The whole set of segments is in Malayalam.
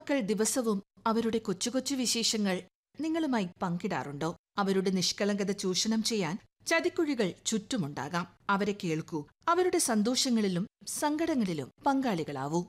മക്കൾ ദിവസവും അവരുടെ കൊച്ചു കൊച്ചു വിശേഷങ്ങൾ നിങ്ങളുമായി പങ്കിടാറുണ്ടോ അവരുടെ നിഷ്കളങ്കത ചൂഷണം ചെയ്യാൻ ചതിക്കുഴികൾ ചുറ്റുമുണ്ടാകാം അവരെ കേൾക്കൂ അവരുടെ സന്തോഷങ്ങളിലും സങ്കടങ്ങളിലും പങ്കാളികളാവൂ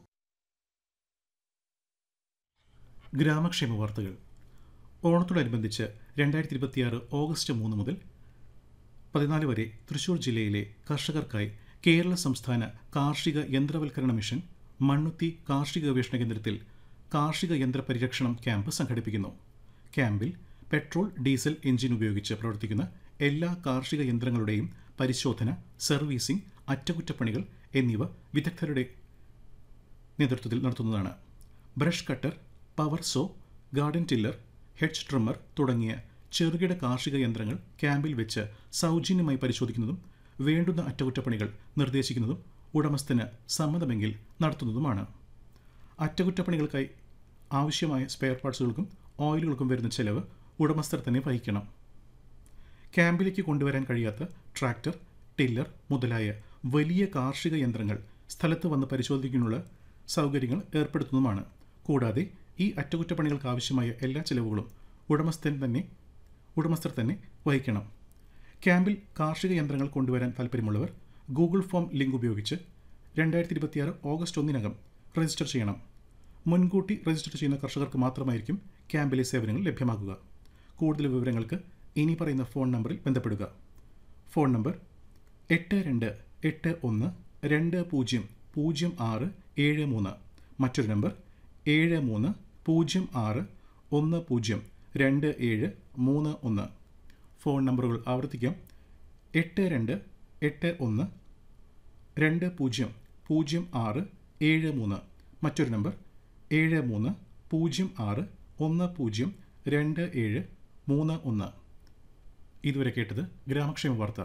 ഗ്രാമക്ഷേമ വാർത്തകൾ ഓണത്തോടനുബന്ധിച്ച് രണ്ടായിരത്തി ഇരുപത്തിയാറ് ഓഗസ്റ്റ് മൂന്ന് മുതൽ പതിനാല് വരെ തൃശൂർ ജില്ലയിലെ കർഷകർക്കായി കേരള സംസ്ഥാന കാർഷിക യന്ത്രവൽക്കരണ മിഷൻ മണ്ണുത്തി കാർഷിക ഗവേഷണ കേന്ദ്രത്തിൽ കാർഷിക യന്ത്ര പരിരക്ഷണം ക്യാമ്പ് സംഘടിപ്പിക്കുന്നു ക്യാമ്പിൽ പെട്രോൾ ഡീസൽ എഞ്ചിൻ ഉപയോഗിച്ച് പ്രവർത്തിക്കുന്ന എല്ലാ കാർഷിക യന്ത്രങ്ങളുടെയും പരിശോധന സർവീസിംഗ് അറ്റകുറ്റപ്പണികൾ എന്നിവ വിദഗ്ധരുടെ നേതൃത്വത്തിൽ നടത്തുന്നതാണ് brush cutter power saw garden tiller head trimmer തുടങ്ങിയ ചെറുകിട കാർഷിക യന്ത്രങ്ങൾ ക്യാമ്പിൽ വെച്ച് സൗജന്യമായി പരിശോധിക്കുന്നതും വേണ്ടുന്ന അറ്റകുറ്റപ്പണികൾ നിർദ്ദേശിക്കുന്നതും ഉടമസ്ഥന് സമ്മതമെങ്കിൽ നടത്തുന്നതുമാണ് അറ്റകുറ്റപ്പണികൾക്കായി ആവശ്യമായ സ്പെയർ പാർട്സുകൾക്കും ഓയിലുകൾക്കും വരുന്ന ചെലവ് ഉടമസ്ഥർ തന്നെ വഹിക്കണം ക്യാമ്പിലേക്ക് കൊണ്ടുവരാൻ കഴിയാത്ത ട്രാക്ടർ ടില്ലർ മുതലായ വലിയ കാർഷിക യന്ത്രങ്ങൾ സ്ഥലത്ത് വന്ന് പരിശോധിക്കാനുള്ള സൗകര്യങ്ങൾ ഏർപ്പെടുത്തുന്നതുമാണ് കൂടാതെ ഈ അറ്റകുറ്റപ്പണികൾക്ക് ആവശ്യമായ എല്ലാ ചെലവുകളും ഉടമസ്ഥൻ തന്നെ ഉടമസ്ഥർ തന്നെ വഹിക്കണം ക്യാമ്പിൽ കാർഷിക യന്ത്രങ്ങൾ കൊണ്ടുവരാൻ താൽപ്പര്യമുള്ളവർ ഗൂഗിൾ ഫോം ലിങ്ക് ഉപയോഗിച്ച് രണ്ടായിരത്തി ഇരുപത്തിയാറ് ഓഗസ്റ്റ് ഒന്നിനകം രജിസ്റ്റർ ചെയ്യണം മുൻകൂട്ടി രജിസ്റ്റർ ചെയ്യുന്ന കർഷകർക്ക് മാത്രമായിരിക്കും ക്യാമ്പിലെ സേവനങ്ങൾ ലഭ്യമാകുക കൂടുതൽ വിവരങ്ങൾക്ക് ഇനി പറയുന്ന ഫോൺ നമ്പറിൽ ബന്ധപ്പെടുക ഫോൺ നമ്പർ എട്ട് രണ്ട് എട്ട് ഒന്ന് രണ്ട് പൂജ്യം പൂജ്യം ആറ് ഏഴ് മൂന്ന് മറ്റൊരു നമ്പർ ഏഴ് മൂന്ന് പൂജ്യം ആറ് ഒന്ന് പൂജ്യം രണ്ട് ഏഴ് മൂന്ന് ഒന്ന് ഫോൺ നമ്പറുകൾ ആവർത്തിക്കാം എട്ട് രണ്ട് എട്ട് ഒന്ന് രണ്ട് പൂജ്യം പൂജ്യം ആറ് ഏഴ് മൂന്ന് മറ്റൊരു നമ്പർ ഏഴ് മൂന്ന് പൂജ്യം ആറ് ഒന്ന് പൂജ്യം രണ്ട് ഏഴ് മൂന്ന് ഒന്ന് ഇതുവരെ കേട്ടത് ഗ്രാമക്ഷേമ വാർത്ത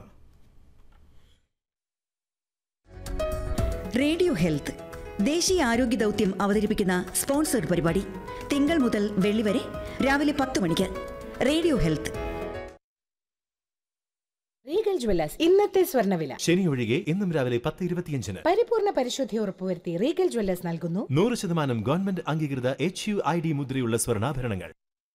റേഡിയോ ഹെൽത്ത് ദേശീയ ആരോഗ്യ ദൗത്യം അവതരിപ്പിക്കുന്ന സ്പോൺസർഡ് പരിപാടി തിങ്കൾ മുതൽ വെള്ളി വരെ രാവിലെ പത്ത് മണിക്ക് റേഡിയോ ഹെൽത്ത് റീഗൽ ജ്വല്ലേഴ്സ് ഇന്നത്തെ സ്വർണ്ണവില ശനി ഒഴികെ ഇന്നും രാവിലെ പത്ത് ഇരുപത്തിയഞ്ചിന് പരിപൂർണ പരിശുദ്ധി ഉറപ്പുവരുത്തി റീഗൽ ജ്വല്ലേഴ്സ് നൽകുന്നു നൂറ് ശതമാനം ഗവൺമെന്റ് അംഗീകൃത എച്ച് യു ഐ ഡി മുദ്രയുള്ള സ്വർണ്ണാഭരണങ്ങൾ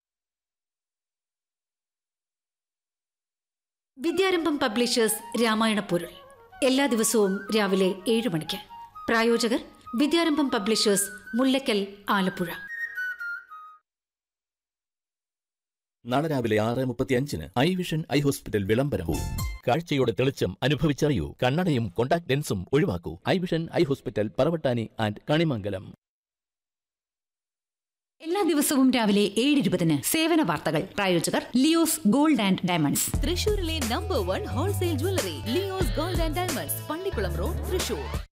വിദ്യാരംഭം പബ്ലിഷേഴ്സ് രാമായണ പൊരുൾ എല്ലാ ദിവസവും രാവിലെ ഏഴ് മണിക്ക് പ്രായോജകർ വിദ്യാരംഭം പബ്ലിഷേഴ്സ് മുല്ലക്കൽ ആലപ്പുഴ നാളെ രാവിലെ ആറ് മുപ്പത്തി അഞ്ചിന് ഐ വിഷൻ ഐ ഹോസ്പിറ്റൽ വിളംബരവും കാഴ്ചയുടെ തെളിച്ചം അനുഭവിച്ചറിയൂ കണ്ണടയും കോണ്ടാക്ട് ലെൻസും ഒഴിവാക്കൂ eye vision eye hospital Paravattani and Kanimangalam എല്ലാ ദിവസവും രാവിലെ ഏഴ് ഇരുപതിന് സേവന വാർത്തകൾ പ്രായോജകർ ലിയോസ് ഗോൾഡ് ആൻഡ് ഡയമണ്ട്സ് തൃശൂരിലെ number one wholesale jewellery Leo's gold and diamonds Pallikulam road Thrissur